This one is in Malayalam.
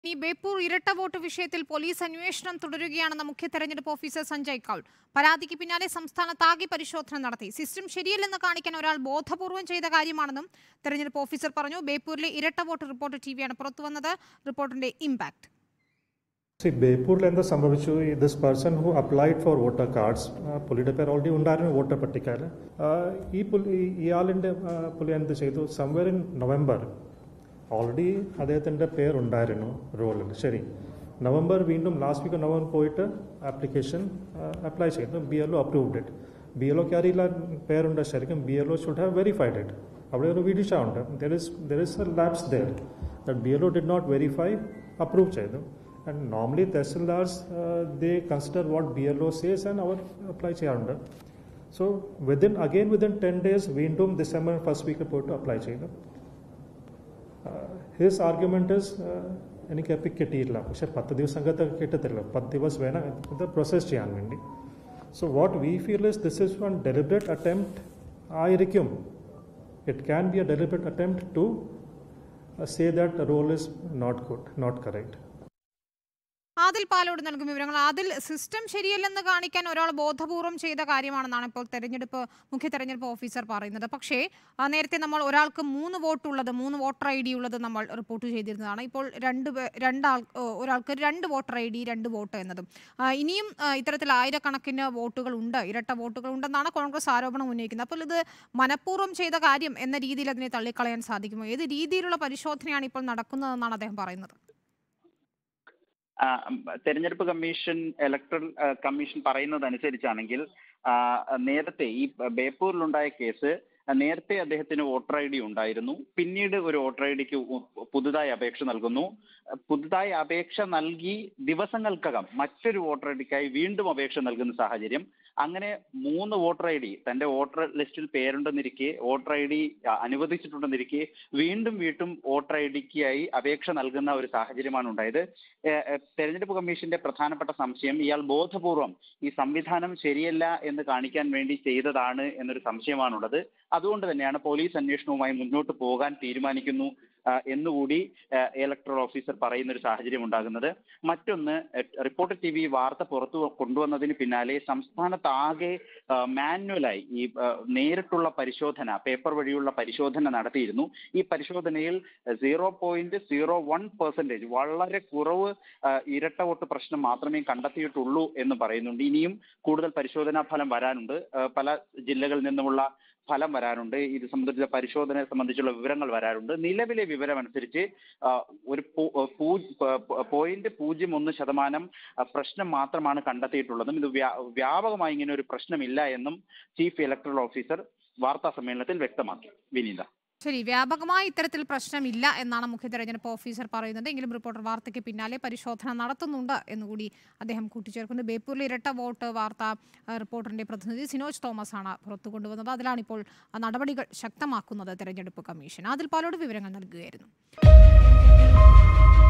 ഈ ബേപ്പൂർ ഇരട്ട വോട്ട് വിഷയത്തിൽ പോലീസ് അന്വേഷണം തുടരുകയാണെന്ന് മുഖ്യ തെരഞ്ഞെടുപ്പ് ഓഫീസർ സഞ്ജയ് കൌൾ പരാതിക്ക് പിന്നാലെ സംസ്ഥാനത്താകെ പരിശോധന നടത്തി സിസ്റ്റം ശരിയല്ലെന്ന് കാണിക്കാൻ ഒരാൾ ബോധപൂർവം ചെയ്ത കാര്യമാണെന്നും തെരഞ്ഞെടുപ്പ് ഓഫീസർ പറഞ്ഞു ബേപ്പൂരിലെ ഇരട്ട വോട്ട് റിപ്പോർട്ട് ടി വിയാണ് പുറത്തുവന്നത് റിപ്പോർട്ടിന്റെ ഇമ്പാക്ട് സി ബേപ്പൂരിൽ എന്താ സംഭവിച്ചു this person who applied for voter cards പുള്ളിയുടെ പേര് ഓൾറെഡി ഉണ്ടായിരുന്നു വോട്ടർ പട്ടികയിൽ ഈ പുള്ളി ഇയാളിൻ്റെ പുള്ളി എന്ത് ചെയ്തു സംവെയർ ഇൻ നവംബർ ഓൾറെഡി അദ്ദേഹത്തിൻ്റെ പേരുണ്ടായിരുന്നു റോളിൽ ശരി നവംബർ വീണ്ടും ലാസ്റ്റ് വീക്ക് നവംബർ പോയിട്ട് ആപ്ലിക്കേഷൻ അപ്ലൈ ചെയ്തു B L O approved it B L ഒക്ക് അറിയില്ല പേരുണ്ട് ശരിക്കും B L O should have verified it അവിടെ ഒരു വീഡിഷ ഉണ്ട് there is there is a lapse there that B L O did not verify approve ചെയ്തു and normally tahsildars they consider what B L O says and അവർ അപ്ലൈ ചെയ്യാറുണ്ട് so within again within ten days വീണ്ടും ഡിസംബർ ഫസ്റ്റ് വീക്കിൽ പോയിട്ട് അപ്ലൈ ചെയ്തു ഹിസ് ആർഗ്യുമെന്റ് ഇസ് എനിക്ക് എപ്പിക് കിട്ടിയില്ല പക്ഷെ പത്ത് ദിവസങ്ങൾക്ക് കിട്ടത്തില്ല പത്ത് ദിവസം വേണം ഇത് പ്രോസസ് ചെയ്യാൻ വേണ്ടി so what we feel is this is one deliberate attempt ആയിരിക്കും it can be a deliberate attempt to say that roll is not good not correct Adil Palode നൽകും വിവരങ്ങൾ ആദിൽ സിസ്റ്റം ശരിയല്ലെന്ന് കാണിക്കാൻ ഒരാൾ ബോധപൂർവം ചെയ്ത കാര്യമാണെന്നാണ് ഇപ്പോൾ തെരഞ്ഞെടുപ്പ് മുഖ്യ തെരഞ്ഞെടുപ്പ് ഓഫീസർ പറയുന്നത് പക്ഷേ ആ, നേരത്തെ നമ്മൾ ഒരാൾക്ക് മൂന്ന് വോട്ടുള്ളത് മൂന്ന് വോട്ടർ ഐ ഡി ഉള്ളത് നമ്മൾ റിപ്പോർട്ട് ചെയ്തിരുന്നതാണ് ഇപ്പോൾ രണ്ട് പേ- രണ്ടാൾ ഓ, ഒരാൾക്ക് രണ്ട് വോട്ടർ ഐ ഡി രണ്ട് വോട്ട് എന്നതും ആ, ഇനിയും ആ, ഇത്തരത്തിൽ ആയിരക്കണക്കിന് വോട്ടുകൾ ഉണ്ട് ഇരട്ട വോട്ടുകൾ ഉണ്ടെന്നാണ് കോൺഗ്രസ് ആരോപണം ഉന്നയിക്കുന്നത് അപ്പോൾ ഇത് മനഃപൂർവ്വം ചെയ്ത കാര്യം എന്ന രീതിയിൽ അതിനെ തള്ളിക്കളയാൻ സാധിക്കുമോ ഏത് രീതിയിലുള്ള പരിശോധനയാണ് ഇപ്പോൾ നടക്കുന്നതെന്നാണ് അദ്ദേഹം പറയുന്നത് ആ, ഉം, തെരഞ്ഞെടുപ്പ് കമ്മീഷൻ ഇലക്ട്രൽ ആ, കമ്മീഷൻ പറയുന്നതനുസരിച്ചാണെങ്കിൽ ആ, നേരത്തെ ഈ ബേപ്പൂരിലുണ്ടായ കേസ് ആ, നേരത്തെ അദ്ദേഹത്തിന് വോട്ടർ ഐ ഡി ഉണ്ടായിരുന്നു പിന്നീട് ഒരു വോട്ടർ ഐ ഡിക്ക് പുതുതായി അപേക്ഷ നൽകുന്നു ആ, പുതുതായി അപേക്ഷ നൽകി ദിവസങ്ങൾക്കകം മറ്റൊരു വോട്ടർ ഐ ഡിക്കായി വീണ്ടും അപേക്ഷ നൽകുന്ന സാഹചര്യം അങ്ങനെ മൂന്ന് വോട്ടർ ഐ ഡി തന്റെ വോട്ടർ ലിസ്റ്റിൽ പേരുണ്ടെന്നിരിക്കെ വോട്ടർ ഐ ഡി അനുവദിച്ചിട്ടുണ്ടെന്നിരിക്കെ വീണ്ടും വീണ്ടും വോട്ടർ ഐ ഡിക്കായി അപേക്ഷ നൽകുന്ന ഒരു സാഹചര്യമാണ് ഉണ്ടായത് ഏഹ് ഏഹ് തെരഞ്ഞെടുപ്പ് കമ്മീഷന്റെ പ്രധാനപ്പെട്ട സംശയം ഇയാൾ ബോധപൂർവം ഈ സംവിധാനം ശരിയല്ല എന്ന് കാണിക്കാൻ വേണ്ടി ചെയ്തതാണ് എന്നൊരു സംശയമാണുള്ളത് അതുകൊണ്ട് തന്നെയാണ് പോലീസ് അന്വേഷണവുമായി മുന്നോട്ട് പോകാൻ തീരുമാനിക്കുന്നു ആ, എന്നുകൂടി ഇലക്ട്രൽ ഓഫീസർ പറയുന്ന ഒരു സാഹചര്യം ഉണ്ടാകുന്നത് മറ്റൊന്ന് എഹ്, റിപ്പോർട്ടർ ടി വി വാർത്ത പുറത്തു കൊണ്ടുവന്നതിന് പിന്നാലെ സംസ്ഥാനത്താകെ ആ, മാനുവലായി ഈ ആ, നേരിട്ടുള്ള പരിശോധന പേപ്പർ വഴിയുള്ള പരിശോധന നടത്തിയിരുന്നു ഈ പരിശോധനയിൽ zero point zero one percentage വളരെ കുറവ് ആ, ഇരട്ട വോട്ട് പ്രശ്നം മാത്രമേ കണ്ടെത്തിയിട്ടുള്ളൂ എന്ന് പറയുന്നുണ്ട് ഇനിയും കൂടുതൽ പരിശോധനാ ഫലം വരാനുണ്ട് ആ, പല ജില്ലകളിൽ നിന്നുമുള്ള ഫലം വരാനുണ്ട് ഇത് സംബന്ധിച്ച പരിശോധനയെ സംബന്ധിച്ചുള്ള വിവരങ്ങൾ വരാറുണ്ട് നിലവിലെ വിവരം അനുസരിച്ച് ആ, ഒരു പോ- പൂ- പ- പോയിന്റ് പൂജ്യം ഒന്ന് ശതമാനം ആ, പ്രശ്നം മാത്രമാണ് കണ്ടെത്തിയിട്ടുള്ളതും ഇത് വ്യാ- വ്യാപകമായി ഇങ്ങനെ ഒരു പ്രശ്നമില്ല എന്നും ചീഫ് ഇലക്ടറൽ ഓഫീസർ വാർത്താ സമ്മേളനത്തിൽ വ്യക്തമാക്കി വിനീത ശരി വ്യാപകമായി ഇത്തരത്തിൽ പ്രശ്നമില്ല എന്നാണ് മുഖ്യ തെരഞ്ഞെടുപ്പ് ഓഫീസർ പറയുന്നത് എങ്കിലും റിപ്പോർട്ടർ വാർത്തയ്ക്ക് പിന്നാലെ പരിശോധന നടത്തുന്നുണ്ട് എന്നുകൂടി അദ്ദേഹം കൂട്ടിച്ചേർക്കുന്നു ബേപ്പൂരിലെ ഇരട്ട വോട്ട് വാർത്ത ആ, റിപ്പോർട്ടറിന്റെ പ്രതിനിധി സിനോജ് തോമസ് ആണ് പുറത്തു കൊണ്ടുവന്നത് അതിലാണിപ്പോൾ ആ, നടപടികൾ ശക്തമാക്കുന്നത് തെരഞ്ഞെടുപ്പ് കമ്മീഷൻ അതിൽ പാലോട് വിവരങ്ങൾ നൽകുകയായിരുന്നു